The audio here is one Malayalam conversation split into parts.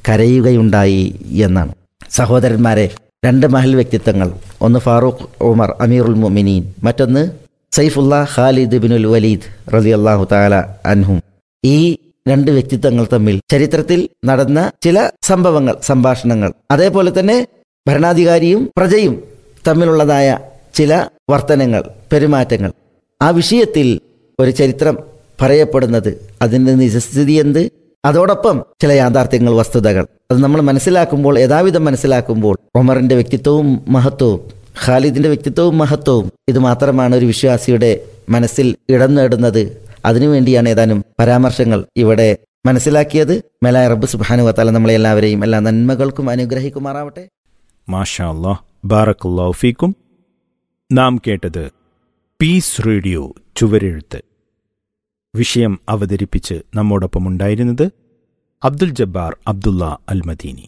കരയുകയുണ്ടായി എന്നാണ് സഹോദരന്മാരെ രണ്ട് മഹൽ വ്യക്തിത്വങ്ങൾ ഒന്ന് ഫാറൂഖ് ഉമർ അമീറുൽ മുമിനീൻ മറ്റൊന്ന് സൈഫുല്ല ഖാലിദ് ബിനുൽ വലീദ് റലി അള്ളാഹു താല അൻഹും ഈ രണ്ട് വ്യക്തിത്വങ്ങൾ തമ്മിൽ ചരിത്രത്തിൽ നടന്ന ചില സംഭവങ്ങൾ സംഭാഷണങ്ങൾ അതേപോലെ തന്നെ ഭരണാധികാരിയും പ്രജയും തമ്മിലുള്ളതായ ചില വർത്തനങ്ങൾ പെരുമാറ്റങ്ങൾ ആ വിഷയത്തിൽ ഒരു ചരിത്രം പറയപ്പെടുന്നത് അതിൻ്റെ നിജസ്ഥിതി എന്ത് അതോടൊപ്പം ചില യാഥാർത്ഥ്യങ്ങൾ വസ്തുതകൾ അത് നമ്മൾ മനസ്സിലാക്കുമ്പോൾ യഥാവിധം മനസ്സിലാക്കുമ്പോൾ ഒമറിന്റെ വ്യക്തിത്വവും മഹത്വവും ഖാലിദിന്റെ വ്യക്തിത്വവും മഹത്വവും ഇത് മാത്രമാണ് ഒരു വിശ്വാസിയുടെ മനസ്സിൽ ഇടം നേടുന്നത് അതിനുവേണ്ടിയാണ് ഏതാനും പരാമർശങ്ങൾ ഇവിടെ മനസ്സിലാക്കിയത് മേലായ റബ്ബ് സുബാനു വത്താല നമ്മളെ എല്ലാവരെയും എല്ലാ നന്മകൾക്കും അനുഗ്രഹിക്കുമാറാവട്ടെ മാഷാ അല്ലാഹ് ബാറക്കല്ലാഹു ഫീക്കും നാം കേട്ടത് പീസ് റേഡിയോ ചുവരെഴുത്ത് വിഷയം അവതരിപ്പിച്ച് നമ്മോടൊപ്പം ഉണ്ടായിരുന്നത് അബ്ദുൽ ജബ്ബാർ അബ്ദുള്ള അൽ മദീനി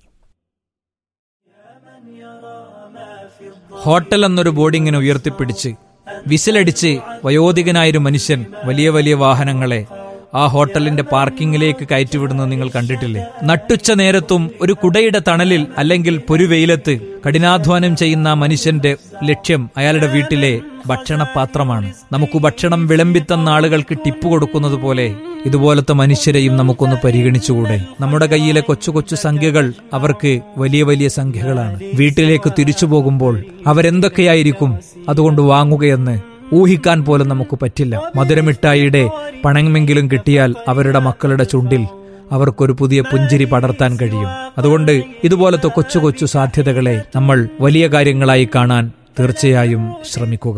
ഹോട്ടൽ എന്നൊരു ബോർഡിങ്ങിനെ ഉയർത്തിപ്പിടിച്ച് വിസിലടിച്ച് വയോധികനായൊരു മനുഷ്യൻ വലിയ വലിയ വാഹനങ്ങളെ ആ ഹോട്ടലിന്റെ പാർക്കിങ്ങിലേക്ക് കയറ്റിവിടുന്നത് നിങ്ങൾ കണ്ടിട്ടില്ലേ നട്ടുച്ച നേരത്തും ഒരു കുടയുടെ തണലിൽ അല്ലെങ്കിൽ പൊരുവെയിലത്ത് കഠിനാധ്വാനം ചെയ്യുന്ന ആ മനുഷ്യന്റെ ലക്ഷ്യം അയാളുടെ വീട്ടിലെ ഭക്ഷണപാത്രമാണ് നമുക്ക് ഭക്ഷണം വിളമ്പിത്തന്ന ആളുകൾക്ക് ടിപ്പ് കൊടുക്കുന്നത് പോലെ ഇതുപോലത്തെ മനുഷ്യരെയും നമുക്കൊന്ന് പരിഗണിച്ചുകൂടെ നമ്മുടെ കയ്യിലെ കൊച്ചു കൊച്ചു സംഖ്യകൾ അവർക്ക് വലിയ വലിയ സംഖ്യകളാണ് വീട്ടിലേക്ക് തിരിച്ചു പോകുമ്പോൾ അവരെന്തൊക്കെയായിരിക്കും അതുകൊണ്ട് വാങ്ങുകയെന്ന് ഊഹിക്കാൻ പോലും നമുക്ക് പറ്റില്ല മധുരമിഠായിയുടെ പണമെങ്കിലും കിട്ടിയാൽ അവരുടെ മക്കളുടെ ചുണ്ടിൽ അവർക്കൊരു പുതിയ പുഞ്ചിരി പടർത്താൻ കഴിയും അതുകൊണ്ട് ഇതുപോലത്തെ കൊച്ചു കൊച്ചു സാധ്യതകളെ നമ്മൾ വലിയ കാര്യങ്ങളായി കാണാൻ തീർച്ചയായും ശ്രമിക്കുക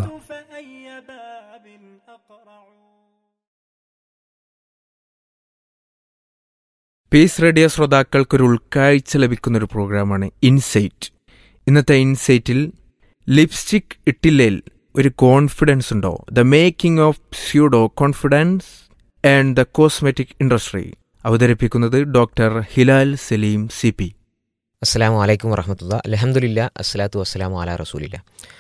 പീസ് റേഡിയോ ശ്രോതാക്കൾക്കൊരു ഉൾക്കാഴ്ച ലഭിക്കുന്ന ഒരു പ്രോഗ്രാമാണ് ഇൻസൈറ്റ് ഇന്നത്തെ ഇൻസൈറ്റിൽ ലിപ്സ്റ്റിക് ഇട്ടില്ലേൽ ഒരു കോൺഫിഡൻസ് ഉണ്ടോ the making of pseudo confidence and the cosmetic industry അവതരിപ്പിക്കുന്നത് doctor Hilal Saleem C P അസ്സാം വലൈക്കും വറഹമത്തുള്ള അലഹമുല്ല അസ്സലാത്തു വസ്സലാമു അല റസൂലില്ല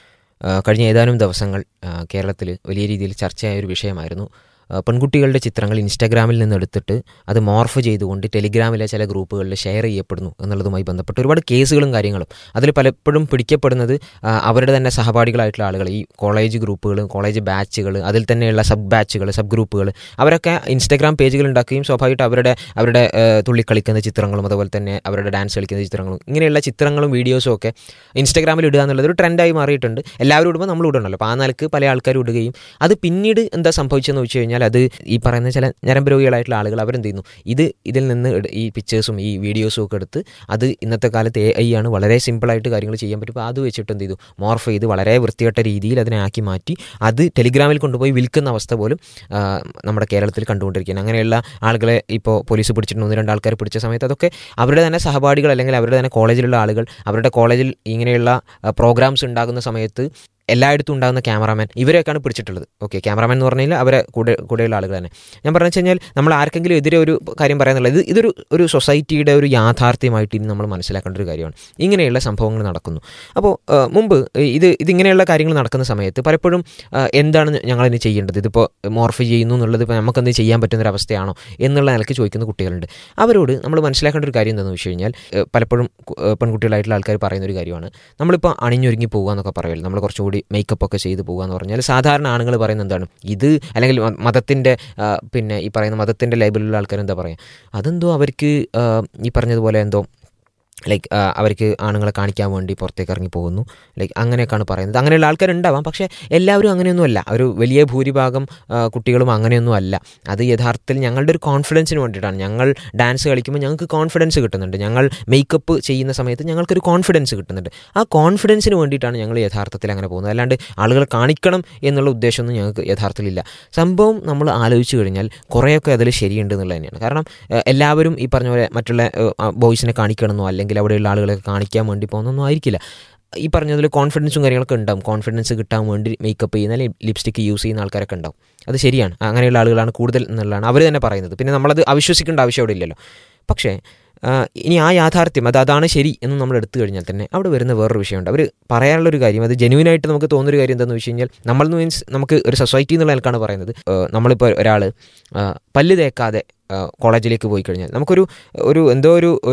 ആ, കഴിഞ്ഞ ഏതാനും ദിവസങ്ങൾ കേരളത്തിൽ വലിയ രീതിയിൽ ചർച്ചയായ ഒരു വിഷയമായിരുന്നു ആ, പെൺകുട്ടികളുടെ ചിത്രങ്ങൾ ഇൻസ്റ്റാഗ്രാമിൽ നിന്ന് എടുത്തിട്ട് അത് മോർഫ് ചെയ്തുകൊണ്ട് ടെലിഗ്രാമിലെ ചില ഗ്രൂപ്പുകളിൽ ഷെയർ ചെയ്യപ്പെടുന്നു എന്നുള്ളതുമായി ബന്ധപ്പെട്ട് ഒരുപാട് കേസുകളും കാര്യങ്ങളും അതിൽ പലപ്പോഴും പിടിക്കപ്പെടുന്നത് ആ, അവരുടെ തന്നെ സഹപാഠികളായിട്ടുള്ള ആളുകൾ ഈ കോളേജ് ഗ്രൂപ്പുകൾ കോളേജ് ബാച്ചുകൾ അതിൽ തന്നെയുള്ള സബ് ബാച്ചുകൾ സബ് ഗ്രൂപ്പുകൾ അവരൊക്കെ ഇൻസ്റ്റാഗ്രാം പേജുകൾ ഉണ്ടാക്കുകയും സ്വാഭാവികമായിട്ട് അവരുടെ അവരുടെ ആ, തുള്ളിക്കളിക്കുന്ന ചിത്രങ്ങളും അതുപോലെ തന്നെ അവരുടെ ഡാൻസ് കളിക്കുന്ന ചിത്രങ്ങളും ഇങ്ങനെയുള്ള ചിത്രങ്ങളും വീഡിയോസും ഒക്കെ ഇൻസ്റ്റാഗ്രാമിൽ ഇടുക എന്നുള്ളത് ഒരു ട്രെൻഡായി മാറിയിട്ടുണ്ട് എല്ലാവരും ഇടുമ്പോൾ നമ്മൾ ഇടണമല്ലോ അപ്പോൾ ആ നിലക്ക് പല ആൾക്കാരും ഇടുകയും അത് പിന്നീട് എന്താ സംഭവിച്ചതെന്ന് വെച്ച് കഴിഞ്ഞാൽ അത് ഈ പറയുന്ന ചില ഞരമ്പ് രോഗികളായിട്ടുള്ള ആളുകൾ അവരെന്ത് ചെയ്യുന്നു ഇത് ഇതിൽ നിന്ന് എടു- ഈ പിക്ചേഴ്സും ഈ വീഡിയോസും ഒക്കെ എടുത്ത് അത് ഇന്നത്തെ കാലത്ത് എ ഐ ആണ് വളരെ സിമ്പിളായിട്ട് കാര്യങ്ങൾ ചെയ്യാൻ പറ്റും അപ്പോൾ അത് വെച്ചിട്ട് എന്ത് ചെയ്തു മോർഫ് ചെയ്ത് വളരെ വൃത്തികെട്ട രീതിയിൽ അതിനെ ആക്കി മാറ്റി അത് ടെലിഗ്രാമിൽ കൊണ്ടുപോയി വിൽക്കുന്ന അവസ്ഥ പോലും ആ, നമ്മുടെ കേരളത്തിൽ കണ്ടുകൊണ്ടിരിക്കുകയാണ് അങ്ങനെയുള്ള ആളുകളെ ഇപ്പോൾ പോലീസ് പിടിച്ചിട്ടുണ്ട് ഒന്ന് രണ്ട് ആൾക്കാർ പിടിച്ച സമയത്ത് അതൊക്കെ അവരുടെ തന്നെ സഹപാഠികൾ അല്ലെങ്കിൽ അവരുടെ തന്നെ കോളേജിലുള്ള ആളുകൾ അവരുടെ കോളേജിൽ ഇങ്ങനെയുള്ള പ്രോഗ്രാംസ് ഉണ്ടാകുന്ന സമയത്ത് എല്ലായിടത്തും ഉണ്ടാകുന്ന ക്യാമറാമാൻ ഇവരെയൊക്കെയാണ് പിടിച്ചിട്ടുള്ളത് ഓക്കെ ക്യാമറാമാൻ എന്ന് പറഞ്ഞാൽ അവരെ കൂടെ കൂടെയുള്ള ആളുകൾ തന്നെ ഞാൻ പറഞ്ഞു വെച്ച് കഴിഞ്ഞാൽ നമ്മൾ ആർക്കെങ്കിലും എതിരെ ഒരു കാര്യം പറയാന്നുള്ളത് ഇത് ഇതൊരു ഒരു സൊസൈറ്റിയുടെ ഒരു യാഥാർത്ഥ്യമായിട്ട് ഇനി നമ്മൾ മനസ്സിലാക്കേണ്ട ഒരു കാര്യമാണ് ഇങ്ങനെയുള്ള സംഭവങ്ങൾ നടക്കുന്നു അപ്പോൾ ആ, മുമ്പ് ഇത് ഇതിങ്ങനെയുള്ള കാര്യങ്ങൾ നടക്കുന്ന സമയത്ത് പലപ്പോഴും ആ, എന്താണ് ഞങ്ങൾ ഇനി ചെയ്യേണ്ടത് ഇതിപ്പോൾ മോർഫ് ചെയ്യുന്നു എന്നുള്ളത് ഇപ്പോൾ നമുക്കെന്ത് ചെയ്യാൻ പറ്റുന്ന ഒരു അവസ്ഥയാണോ എന്നുള്ള നിലയ്ക്ക് ചോദിക്കുന്ന കുട്ടികളുണ്ട് അവരോട് നമ്മൾ മനസ്സിലാക്കേണ്ട ഒരു കാര്യം എന്താണെന്ന് വെച്ച് കഴിഞ്ഞാൽ ഏഹ്, പലപ്പോഴും കു- ഏഹ്, പെൺകുട്ടികളായിട്ടുള്ള ആൾക്കാർ പറയുന്ന ഒരു കാര്യമാണ് നമ്മളിപ്പോൾ അണിഞ്ഞൊരുങ്ങി പോകുക എന്നൊക്കെ പറയുമല്ലോ നമ്മൾ കുറച്ചുകൂടി മേക്കപ്പ് ഒക്കെ ചെയ്ത് പോകുക എന്ന് പറഞ്ഞാൽ സാധാരണ ആണുങ്ങൾ പറയുന്നത് എന്താണ് ഇത് അല്ലെങ്കിൽ മ- മതത്തിൻ്റെ ആ, പിന്നെ ഈ പറയുന്ന മതത്തിൻ്റെ ലേബിലുള്ള ആൾക്കാർ എന്താ പറയുക അതെന്തോ അവർക്ക് ആ, ഈ പറഞ്ഞതുപോലെ എന്തോ ലൈക്ക് അവർക്ക് ആണുങ്ങളെ കാണിക്കാൻ വേണ്ടി പുറത്തേക്ക് ഇറങ്ങി പോകുന്നു ലൈക്ക് അങ്ങനെയൊക്കെയാണ് പറയുന്നത് അങ്ങനെയുള്ള ആൾക്കാരുണ്ടാവാം പക്ഷേ എല്ലാവരും അങ്ങനെയൊന്നുമല്ല ഒരു വലിയ ഭൂരിഭാഗം ആ, കുട്ടികളും അങ്ങനെയൊന്നും അല്ല അത് യഥാർത്ഥത്തിൽ ഞങ്ങളുടെ ഒരു കോൺഫിഡൻസിന് വേണ്ടിയിട്ടാണ് ഞങ്ങൾ ഡാൻസ് കളിക്കുമ്പോൾ ഞങ്ങൾക്ക് കോൺഫിഡൻസ് കിട്ടുന്നുണ്ട് ഞങ്ങൾ മേക്കപ്പ് ചെയ്യുന്ന സമയത്ത് ഞങ്ങൾക്കൊരു കോൺഫിഡൻസ് കിട്ടുന്നുണ്ട് ആ കോൺഫിഡൻസിന് വേണ്ടിയിട്ടാണ് ഞങ്ങൾ യഥാർത്ഥത്തിൽ അങ്ങനെ പോകുന്നത് അല്ലാണ്ട് ആളുകളെ കാണിക്കണം എന്നുള്ള ഉദ്ദേശമൊന്നും ഞങ്ങൾക്ക് യഥാർത്ഥത്തിലില്ല സംഭവം നമ്മൾ ആലോചിച്ച് കഴിഞ്ഞാൽ കുറേയൊക്കെ അതിൽ ശരിയുണ്ട് എന്നുള്ളത് തന്നെയാണ് കാരണം ഏഹ്, എല്ലാവരും ഈ പറഞ്ഞ പോലെ മറ്റുള്ള ബോയ്സിനെ കാണിക്കണമെന്നോ അല്ലെങ്കിൽ അവിടെയുള്ള ആളുകളൊക്കെ കാണിക്കാൻ വേണ്ടി പോകുന്നൊന്നും ആയിരിക്കില്ല ഈ പറഞ്ഞതിൽ കോൺഫിഡൻസും കാര്യങ്ങളൊക്കെ ഉണ്ടാവും കോൺഫിഡൻസ് കിട്ടാൻ വേണ്ടി മേക്കപ്പ് ചെയ്യുന്ന അല്ലെങ്കിൽ ലിപ്സ്റ്റിക്ക് യൂസ് ചെയ്യുന്ന ആൾക്കാരൊക്കെ ഉണ്ടാവും അത് ശരിയാണ് അങ്ങനെയുള്ള ആളുകളാണ് കൂടുതൽ എന്നുള്ളതാണ് അവർ തന്നെ പറയുന്നത് പിന്നെ നമ്മളത് അവിശ്വസിക്കേണ്ട ആവശ്യം അവിടെ ഇല്ലല്ലോ പക്ഷേ ആ, ഇനി ആ യാഥാർത്ഥ്യം അത് അതാണ് ശരി എന്ന് നമ്മൾ എടുത്തു കഴിഞ്ഞാൽ തന്നെ അവിടെ വരുന്ന വേറൊരു വിഷയമുണ്ട് അവർ പറയാനുള്ളൊരു കാര്യം അത് ജെനുവിനായിട്ട് നമുക്ക് തോന്നുന്നൊരു കാര്യം എന്താണെന്ന് വെച്ച് കഴിഞ്ഞാൽ നമ്മൾ മീൻസ് നമുക്ക് ഒരു സൊസൈറ്റി എന്നുള്ള നിലക്കാണ് പറയുന്നത് ഏഹ്, നമ്മളിപ്പോൾ ഒരാൾ പല്ല് തേക്കാതെ ആ, കോളേജിലേക്ക് പോയി കഴിഞ്ഞാൽ നമുക്കൊരു ഒരു എന്തോ ഒരു